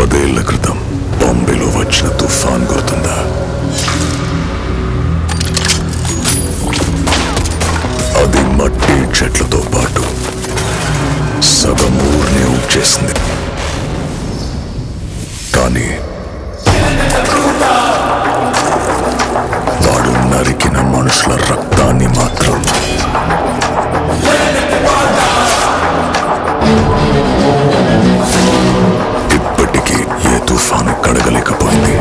పదేళ్ల క్రితం బాంబేలో వచ్చిన తుఫాన్ గుర్తుందా అది మట్టి చెట్లతో పాటు సగం ఊరిని ఉచ్చేసింది కానీ వాడు నరికిన మనుషుల రక్తాన్ని మాత్రం ఇప్పటికీ ఏ తుఫాను కడగలేకపోయింది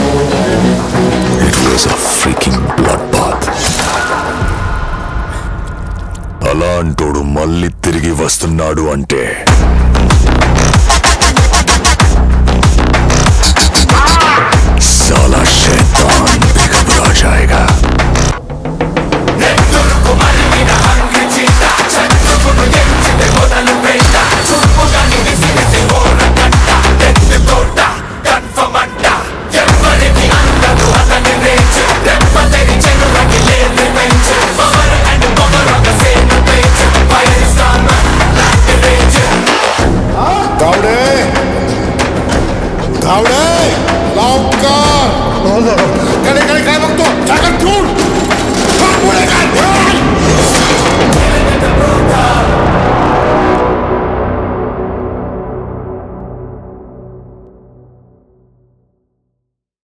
it was a freaking bloodbath అలాంటోడు మళ్ళీ తిరిగి వస్తున్నాడు అంటే साला शैतान भी घबरा जाएगा धावडे धावडे लवकर